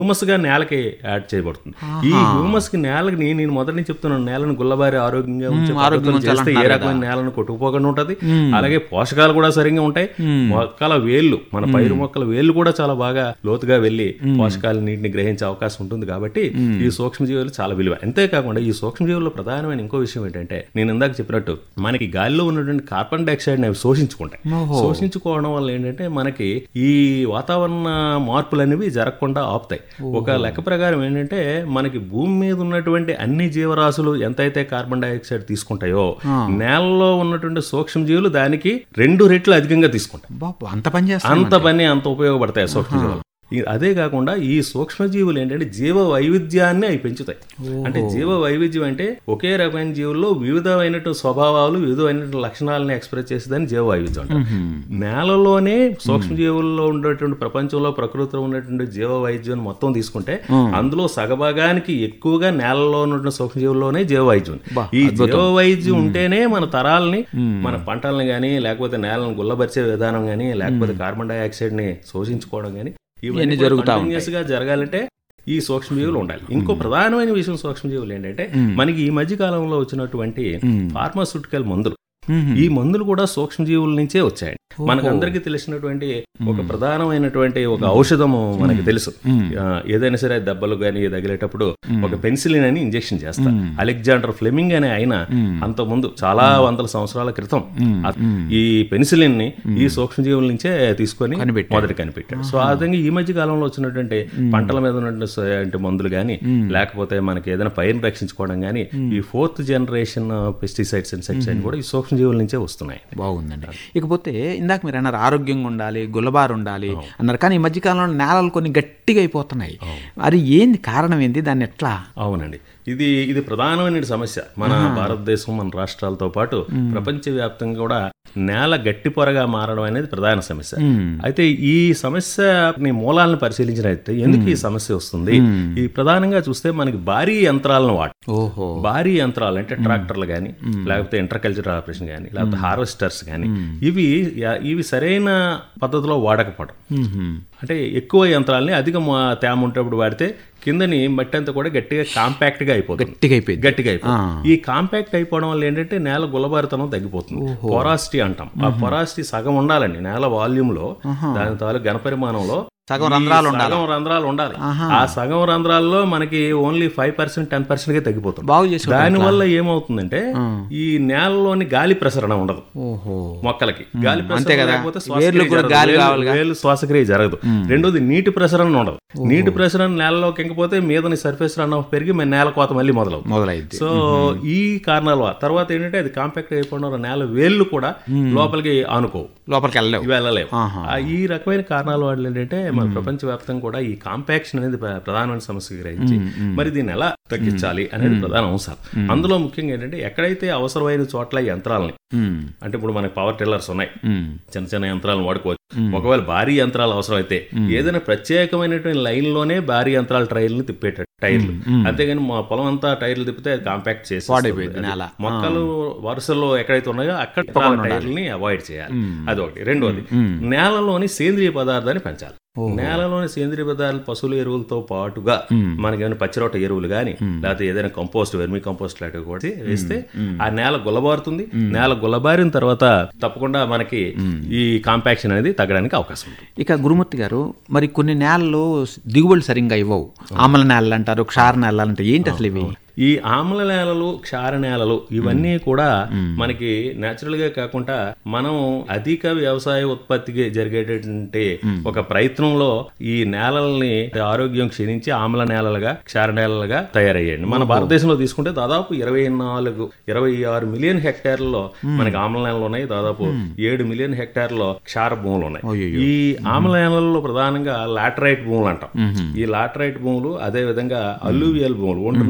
Humus గా నేలకి add చేయబడుతుంది ఈ హ్యూమస్ కి నేలకి నేను నేను మొదటి నుంచి చెప్తున్నాను నేలను గుల్లబారి ఆరోగ్యంగా ఉంచే ఆరోగ్యంగా పద్ధతులు చేస్తే ఏ రకమైన నేలను కొట్టుకుపోకుండా ఉంటది అలాగే పోషకాలు కూడా సరిగ్గా ఉంటాయి మొక్కల వేళ్ళు మన పైరు మొక్కల వేళ్ళు కూడా చాలా బాగా లోతుగా వెళ్ళి పోషకాలు నీటిని గ్రహించే అవకాశం ఉంటుంది కాబట్టి ఈ సూక్ష్మజీవులు చాలా విలువ అంతేకాకుండా ఈ సూక్ష్మజీవుల్లో ప్రధానమైన ఇంకో విషయం ఏంటంటే నేను ఇందాక చెప్పినట్టు మనకి గాలిలో ఉన్నటువంటి కార్బన్ డైఆక్సైడ్ అవి శోషించుకుంటాయి శోషించుకోవడం వల్ల ఏంటంటే మనకి ఈ వాతావరణ మార్పులు అనేవి జరగకుండా ఆపుతాయి ఒక లెక్క ప్రకారం ఏంటంటే మనకి భూమి మీద ఉన్నటువంటి అన్ని జీవరాశులు ఎంతైతే కార్బన్ డైఆక్సైడ్ తీసుకుంటాయో నేలలో ఉన్నటువంటి సూక్ష్మజీవులు దానికి రెండు రెట్లు అధికంగా తీసుకుంటాయి బాబు అంత పని చేస్తా అంత పని అంత ఉపయోగపడతాయి ఆ సూక్ష్మజీవులు ఈ- అదే కాకుండా ఈ సూక్ష్మజీవులు ఏంటంటే జీవ వైవిధ్యాన్ని అవి పెంచుతాయి అంటే జీవ వైవిధ్యం అంటే ఒకే రకమైన జీవుల్లో వివిధమైనటువంటి స్వభావాలు వివిధమైనటువంటి లక్షణాలను ఎక్స్ప్రెస్ చేసేదాన్ని జీవ వైవిధ్యం అంటారు నేలలోనే సూక్ష్మజీవుల్లో ఉండేటువంటి ప్రపంచంలో ప్రకృతిలో ఉన్నటువంటి జీవ వైవిధ్యం మొత్తం తీసుకుంటే అందులో సగభాగానికి ఎక్కువగా నేలలో ఉన్నటువంటి సూక్ష్మజీవుల్లోనే జీవ వైద్యం ఉంది. ఈ జీవ వైద్యం ఉంటేనే మన తరాలని మన పంటలను కానీ లేకపోతే నేలను గుల్లబరిచే విధానం కానీ లేకపోతే కార్బన్ డైఆక్సైడ్ ని శోషించుకోవడం కానీ ఇవన్నీ జరుగుతా గా జరగాలంటే ఈ సూక్ష్మజీవులు ఉండాలి ఇంకో ప్రధానమైన విషయం సూక్ష్మజీవులు ఏంటంటే మనకి ఈ మధ్య కాలంలో వచ్చినటువంటి ఫార్మాస్యూటికల్ మందులు ఈ మందులు కూడా సూక్ష్మజీవుల నుంచే వచ్చాయి మనకు అందరికీ తెలిసినటువంటి ఒక ప్రధానమైనటువంటి ఒక ఔషధము మనకి తెలుసు ఆ, ఏదైనా సరే దెబ్బలు కానీ తగిలేటప్పుడు ఒక పెన్సిలిన్ అని ఇంజెక్షన్ చేస్తారు అలెగ్జాండర్ ఫ్లెమింగ్ అనే ఆయన అంత ముందు చాలా వందల సంవత్సరాల క్రితం ఆ- ఈ పెన్సిలిన్ ని ఈ సూక్ష్మజీవుల నుంచే తీసుకొని మొదటి కనిపెట్టాడు సో ఆ విధంగా ఈ మధ్య కాలంలో వచ్చినటువంటి పంటల మీద ఉన్నటువంటి మందులు కానీ లేకపోతే మనకి ఏదైనా పైరుని రక్షించుకోవడం కానీ ఈ ఫోర్త్ జనరేషన్ పెస్టిసైడ్స్ ఇన్సెక్టిసైడ్ కూడా ఈ సూక్ష్మజీవుల నుంచే వస్తున్నాయి బాగుందండి ఇకపోతే ఇందాక మీరు అన్నారు ఆరోగ్యంగా ఉండాలి గుల్లబారు ఉండాలి అన్నారు కానీ ఈ మధ్యకాలంలో నేలలు కొన్ని గట్టిగా అయిపోతున్నాయి అది ఏంది కారణం ఏంది దాన్ని ఎట్లా అవునండి ఇది ఇది ప్రధానమైన సమస్య మన భారతదేశం మన రాష్ట్రాలతో పాటు ప్రపంచవ్యాప్తంగా కూడా నేల గట్టి పొరగా మారడం అనేది ప్రధాన సమస్య అయితే ఈ సమస్యని మూలాలను పరిశీలించినట్లయితే ఎందుకు ఈ సమస్య వస్తుంది ఈ ప్రధానంగా చూస్తే మనకి భారీ యంత్రాలను వాడు ఓహో భారీ యంత్రాలు అంటే ట్రాక్టర్లు కానీ లేకపోతే ఇంటర్కల్చర్ ఆపరేషన్ కానీ లేకపోతే హార్వెస్టర్స్ కానీ ఇవి యా- ఇవి సరైన పద్ధతిలో వాడకపోవడం అంటే ఎక్కువ యంత్రాలని అధిక మా- తేమ ఉంటప్పుడు వాడితే కిందని మట్టి అంతా కూడా గట్టిగా కాంపాక్ట్ గా అయిపోతుంది గట్టిగా అయిపోయింది గట్టిగా అయిపోతుంది ఈ కాంపాక్ట్ అయిపోవడం వల్ల ఏంటంటే నేల గుల్లబారితనం తగ్గిపోతుంది పొరాసిటీ అంటాం ఆ పొరాసిటీ సగం ఉండాలండి నేల వాల్యూమ్ లో దాని తాలూకు ఘనపరిమాణంలో సగం ఈ రంధ్రాలు ఉండాలి సగం రంధ్రాలు ఉండాలి ఆ సగం రంధ్రాల్లో మనకి only five percent ten percent గా తగ్గిపోతుంది బాగు చేసి దాని వల్ల ఏమవుతుందంటే ఈ నేలలోని గాలి ప్రసరణ ఉండదు ఓహో మొక్కలకి గాలి ప్రసరణ అంతే కదా. లేకపోతే వేర్లకు శ్వాసక్రియ కూడా జరగదు. గాలి వేర్లు- కావాలిగా. వేర్లు శ్వాసక్రియ జరగదు రెండోది నీటి ప్రసరణ ఉండదు నీటి ప్రసరణ నేలలోకి ఇంకపోతే మీదని సర్ఫేస్ రన్ ఆఫ్ పెరిగి మన నేల కోత మళ్ళీ మొదలవుతుంది మొదలైంది సో ఈ కారణాల వల్ల తర్వాత ఏంటంటే అది కాంపాక్ట్ అయిపోవడం వల్ల నేల వేళ్ళు కూడా లోపలికి ఆనుకోవు లోపలికి వెళ్ళలేవు వెళ్ళలేవు ఆహా. ఆ ఈ రకమైన కారణాల వల్ల ఏంటంటే మన ప్రపంచవ్యాప్తంగా కూడా ఈ కాంపాక్షన్ అనేది ప్ర- ప్రధానమైన సమస్య గ్రహించి మరి దీన్ని ఎలా తగ్గించాలి అనేది ప్రధాన అంశాలు అందులో ముఖ్యంగా ఏంటంటే ఎక్కడైతే అవసరమైన చోట్ల ఈ యంత్రాలని ఉమ్, అంటే ఇప్పుడు మనకి పవర్ టిల్లర్స్ ఉన్నాయి ఉమ్, చిన్న చిన్న యంత్రాలను వాడుకోవచ్చు ఒకవేళ భారీ యంత్రాలు అవసరం అయితే ఏదైనా ప్రత్యేకమైనటువంటి లైన్ లోనే భారీ యంత్రాల టైర్లు తిప్పేట టైర్లు అంతేగాని మా పొలం అంతా టైర్లు తిప్పితే అది కాంపాక్ట్ చేసి పాడైపోయింది అది నేల. మొక్కలు వరుసల్లో ఎక్కడైతే ఉన్నాయో అక్కడ టైర్లని అవాయిడ్ చేయాలి అదొకటి రెండోది నేలలోని సేంద్రియ పదార్థాన్ని పెంచాలి నేలలోని సేంద్రియ పదార్థాలు పశువుల ఎరువులతో పాటుగా మనకేమైనా పచ్చిరొట్ట ఎరువులు కానీ లేకపోతే ఏదైనా కంపోస్ట్ వెర్మి కంపోస్ట్ లాంటివి కూడా వేస్తే ఆ నేల గుల్లబారుతుంది నేల గుల్లబారిన తర్వాత తప్పకుండా మనకి ఈ కాంపాక్షన్ అనేది తగ్గడానికి అవకాశం ఉంటుంది ఇక గురుమూర్తి గారు మరి కొన్ని నేలలు దిగుబడులు సరిగ్గా ఇవ్వవు ఆమల నేలలు అంటారు క్షార నేలలు అంటారు ఏంటి అసలు ఇవి ఈ ఆమ్ల నేలలు క్షార నేలలు ఇవన్నీ కూడా మనకి నేచురల్ గా కాకుండా మనం అధిక వ్యవసాయ ఉత్పత్తికి జరిగేటటువంటి ఒక ప్రయత్నంలో ఈ నేలల్ని ఆరోగ్యం క్షీణించి ఆమ్ల నేలలుగా క్షార నేలలుగా తయారయ్యాయండి మన భారతదేశంలో తీసుకుంటే దాదాపు ఇరవై నాలుగు ఇరవై ఆరు మిలియన్ హెక్టార్లలో మనకి ఆమ్ల నేలలు ఉన్నాయి దాదాపు ఏడు మిలియన్ హెక్టార్లో క్షార భూములు ఉన్నాయి అయ్యయ్యో. ఈ ఆమ్ల నేలల్లో ప్రధానంగా లాటరైట్ భూములు అంటాం ఈ లాటరైట్ భూములు అదే విధంగా అల్యూవియల్ భూములు ఒండ్రు నేలల్లో కూడా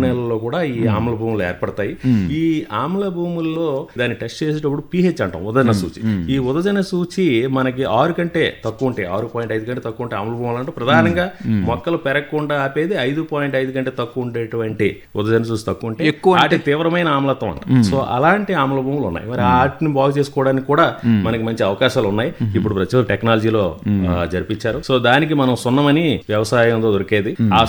కూడా ఈ ఆమ్ల భూములు ఏర్పడతాయి ఈ ఆమ్ల భూముల్లో దాన్ని టెస్ట్ చేసేటప్పుడు పిహెచ్ అంటాం ఉదజన సూచి ఈ ఉదజన సూచి మనకి ఆరు కంటే తక్కువ ఉంటాయి ఆరు పాయింట్ ఐదు కంటే తక్కువ ఉంటాయి ఆమ్ల భూములు అంటే ప్రధానంగా మొక్కలు పెరగకుండా ఆపేది ఐదు పాయింట్ ఐదు కంటే తక్కువ ఉండేటువంటి ఉదజన సూచి తక్కువ ఉంటే ఎక్కువ వాటి తీవ్రమైన ఆమ్లత్వం అంట సో అలాంటి ఆమ్ల భూములు ఉన్నాయి మరి వాటిని బాగు చేసుకోవడానికి కూడా మనకి మంచి అవకాశాలు ఉన్నాయి ఇప్పుడు ప్రస్తుతం టెక్నాలజీలో ఆ, జరిపించారు సో దానికి మనం సున్నమని వ్యవసాయంలో దొరికేది ఆ